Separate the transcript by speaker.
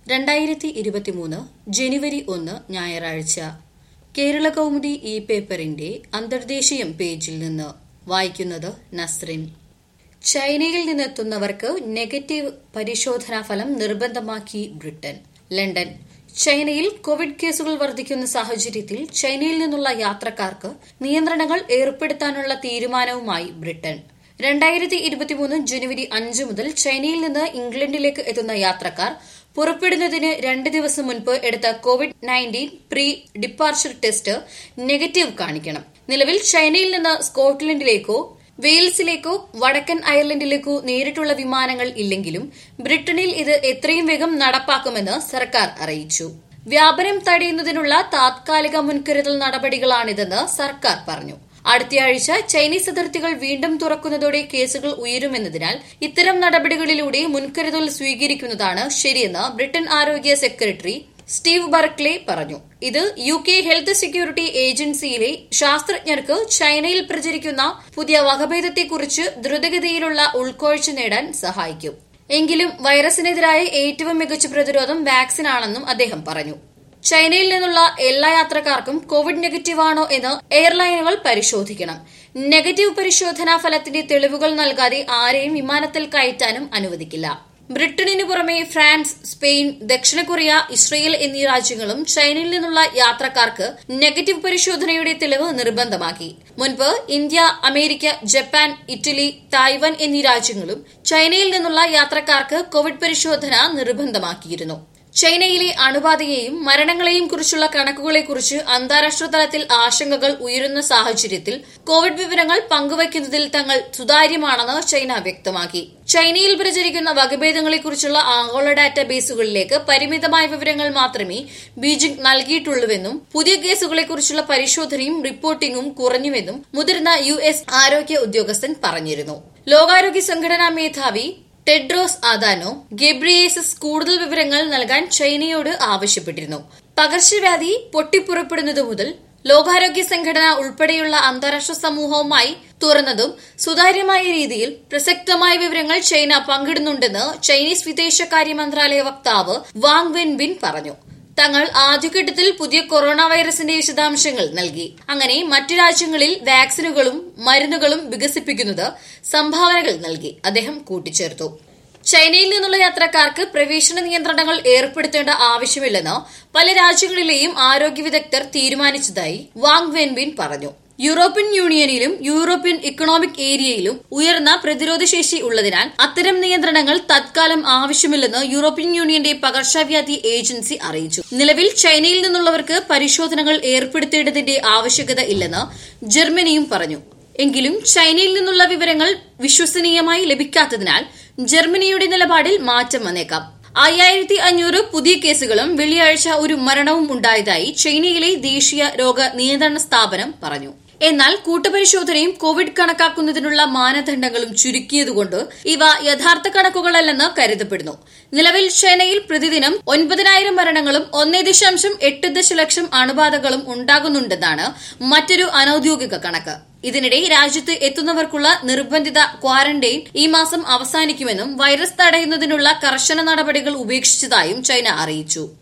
Speaker 1: രണ്ടായിരത്തി ഇരുപത്തിമൂന്ന് ജനുവരി ഒന്ന് ഞായറാഴ്ച കേരള കൗമുദി ഇ പേപ്പറിന്റെ അന്തർദേശീയം പേജിൽ നിന്ന് വായിക്കുന്നത് നസ്രിൻ ചൈനയിൽ നിന്നെത്തുന്നവർക്ക് നെഗറ്റീവ് പരിശോധനാ ഫലം നിർബന്ധമാക്കി ബ്രിട്ടൻ ലണ്ടൻ ചൈനയിൽ കോവിഡ് കേസുകൾ വർദ്ധിക്കുന്ന സാഹചര്യത്തിൽ ചൈനയിൽ നിന്നുള്ള യാത്രക്കാർക്ക് നിയന്ത്രണങ്ങൾ ഏർപ്പെടുത്താനുള്ള തീരുമാനവുമായി ബ്രിട്ടൻ രണ്ടായിരത്തി ഇരുപത്തിമൂന്ന് ജനുവരി അഞ്ച് മുതൽ ചൈനയിൽ നിന്ന് ഇംഗ്ലണ്ടിലേക്ക് എത്തുന്ന യാത്രക്കാർ പുറപ്പെടുന്നതിന് രണ്ട് ദിവസം മുൻപ് എടുത്ത Covid nineteen pre departure test negative കാണിക്കണം നിലവിൽ ചൈനയിൽ നിന്ന് സ്കോട്ട്ലൻഡിലേക്കോ വെയിൽസിലേക്കോ വടക്കൻ അയർലൻഡിലേക്കോ നേരിട്ടുള്ള വിമാനങ്ങൾ ഇല്ലെങ്കിലും ബ്രിട്ടനിൽ ഇത് എത്രയും വേഗം നടപ്പാക്കുമെന്ന് സർക്കാർ അറിയിച്ചു വ്യാപനം തടയുന്നതിനുള്ള താത്കാലിക മുൻകരുതൽ നടപടികളാണിതെന്ന് സർക്കാർ പറഞ്ഞു അടുത്തയാഴ്ച ചൈനീസ് അതിർത്തികൾ വീണ്ടും തുറക്കുന്നതോടെ കേസുകൾ ഉയരുമെന്നതിനാൽ ഇത്തരം നടപടികളിലൂടെ മുൻകരുതൽ സ്വീകരിക്കുന്നതാണ് ശരിയെന്ന് ബ്രിട്ടൻ ആരോഗ്യ സെക്രട്ടറി സ്റ്റീവ് ബർക്ലെ പറഞ്ഞു ഇത് യു കെ ഹെൽത്ത് സെക്യൂരിറ്റി ഏജൻസിയിലെ ശാസ്ത്രജ്ഞർക്ക് ചൈനയിൽ പ്രചരിക്കുന്ന പുതിയ വകഭേദത്തെക്കുറിച്ച് ദ്രുതഗതിയിലുള്ള ഉൾക്കാഴ്ച നേടാൻ സഹായിക്കും എങ്കിലും വൈറസിനെതിരായ ഏറ്റവും മികച്ച പ്രതിരോധം വാക്സിനാണെന്നും അദ്ദേഹം പറഞ്ഞു ചൈനയിൽ നിന്നുള്ള എല്ലാ യാത്രക്കാർക്കും കോവിഡ് നെഗറ്റീവ് ആണോ എന്ന് എയർലൈനുകൾ പരിശോധിക്കണം നെഗറ്റീവ് പരിശോധനാ ഫലത്തിന്റെ തെളിവുകൾ നൽകാതെ ആരെയും വിമാനത്തിൽ കയറ്റാനും അനുവദിക്കില്ല ബ്രിട്ടനിനു പുറമെ ഫ്രാൻസ് സ്പെയിൻ ദക്ഷിണ കൊറിയ ഇസ്രയേൽ എന്നീ രാജ്യങ്ങളും ചൈനയിൽ നിന്നുള്ള യാത്രക്കാർക്ക് നെഗറ്റീവ് പരിശോധനയുടെ തെളിവ് നിർബന്ധമാക്കി മുൻപ് India America Japan Italy Taiwan എന്നീ രാജ്യങ്ങളും ചൈനയിൽ നിന്നുള്ള യാത്രക്കാർക്ക് കോവിഡ് പരിശോധന നിർബന്ധമാക്കിയിരുന്നു ചൈനയിലെ അണുബാധയെയും മരണങ്ങളെയും കുറിച്ചുള്ള കണക്കുകളെക്കുറിച്ച് അന്താരാഷ്ട്ര തലത്തിൽ ആശങ്കകൾ ഉയരുന്ന സാഹചര്യത്തിൽ കോവിഡ് വിവരങ്ങൾ പങ്കുവയ്ക്കുന്നതിൽ തങ്ങൾ സുതാര്യമാണെന്ന് ചൈന വ്യക്തമാക്കി ചൈനയിൽ പ്രചരിക്കുന്ന വകഭേദങ്ങളെക്കുറിച്ചുള്ള ആഗോള ഡാറ്റാബേസുകളിലേക്ക് പരിമിതമായ വിവരങ്ങൾ മാത്രമേ ബീജിംഗ് നൽകിയിട്ടുള്ളൂവെന്നും പുതിയ കേസുകളെക്കുറിച്ചുള്ള പരിശോധനയും റിപ്പോർട്ടിംഗും കുറഞ്ഞുവെന്നും മുതിർന്ന യു എസ് ആരോഗ്യ ഉദ്യോഗസ്ഥൻ പറഞ്ഞിരുന്നു ലോകാരോഗ്യ സംഘടനാ മേധാവി ടെഡ്രോസ് ആദാനോ ഗെബ്രിയേസസ് കൂടുതൽ വിവരങ്ങൾ നൽകാൻ ചൈനയോട് ആവശ്യപ്പെട്ടിരുന്നു പകർച്ചവ്യാധി പൊട്ടിപ്പുറപ്പെടുന്നതു മുതൽ ലോകാരോഗ്യ സംഘടന ഉൾപ്പെടെയുള്ള അന്താരാഷ്ട്ര സമൂഹവുമായി തുറന്നതും സുതാര്യമായ രീതിയിൽ പ്രസക്തമായ വിവരങ്ങൾ ചൈന പങ്കിടുന്നുണ്ടെന്ന് ചൈനീസ് വിദേശകാര്യ മന്ത്രാലയ വക്താവ് വാങ് വെൻബിൻ പറഞ്ഞു തങ്ങൾ ആദ്യഘട്ടത്തിൽ പുതിയ കൊറോണ വൈറസിന്റെ വിശദാംശങ്ങൾ നൽകി അങ്ങനെ മറ്റു രാജ്യങ്ങളിൽ വാക്സിനുകളും മരുന്നുകളും വികസിപ്പിക്കുന്നത് സംഭാവനകൾ നൽകി അദ്ദേഹം കൂട്ടിച്ചേർത്തു ചൈനയിൽ നിന്നുള്ള യാത്രക്കാർക്ക് പ്രവേശന നിയന്ത്രണങ്ങൾ ഏർപ്പെടുത്തേണ്ട ആവശ്യമില്ലെന്ന് പല രാജ്യങ്ങളിലെയും ആരോഗ്യ വിദഗ്ധർ തീരുമാനിച്ചതായി വാങ് വെൻബിൻ പറഞ്ഞു യൂറോപ്യൻ യൂണിയനിലും യൂറോപ്യൻ ഇക്കണോമിക് ഏരിയയിലും ഉയർന്ന പ്രതിരോധശേഷി ഉള്ളതിനാൽ അത്തരം നിയന്ത്രണങ്ങൾ തത്കാലം ആവശ്യമില്ലെന്ന് യൂറോപ്യൻ യൂണിയന്റെ പകർച്ചവ്യാധി ഏജൻസി അറിയിച്ചു നിലവിൽ ചൈനയിൽ നിന്നുള്ളവർക്ക് പരിശോധനകൾ ഏർപ്പെടുത്തേണ്ടതിന്റെ ആവശ്യകത ഇല്ലെന്ന് ജർമ്മനിയും പറഞ്ഞു എങ്കിലും ചൈനയിൽ നിന്നുള്ള വിവരങ്ങൾ വിശ്വസനീയമായി ലഭിക്കാത്തതിനാൽ ജർമ്മനിയുടെ നിലപാടിൽ മാറ്റം വന്നേക്കാം അയ്യായിരത്തി അഞ്ഞൂറ് പുതിയ കേസുകളും വെള്ളിയാഴ്ച ഒരു മരണവും ഉണ്ടായതായി ചൈനയിലെ ദേശീയ രോഗ നിയന്ത്രണ സ്ഥാപനം പറഞ്ഞു എന്നാൽ കൂട്ടപരിശോധനയും കോവിഡ് കണക്കാക്കുന്നതിനുള്ള മാനദണ്ഡങ്ങളും ചുരുക്കിയതുകൊണ്ട് ഇവ യഥാർത്ഥ കണക്കുകളല്ലെന്ന് കരുതപ്പെടുന്നു നിലവിൽ ചൈനയിൽ പ്രതിദിനം ഒൻപതിനായിരം മരണങ്ങളും ഒന്നേ ദശാംശം എട്ട് ദശലക്ഷം അണുബാധകളും ഉണ്ടാകുന്നുണ്ടെന്നാണ് മറ്റൊരു അനൌദ്യോഗിക കണക്ക് ഇതിനിടെ രാജ്യത്ത് എത്തുന്നവർക്കുള്ള നിർബന്ധിത ക്വാറന്റൈൻ ഈ മാസം അവസാനിക്കുമെന്നും വൈറസ് തടയുന്നതിനുള്ള കർശന നടപടികൾ ഉപേക്ഷിച്ചതായും ചൈന അറിയിച്ചു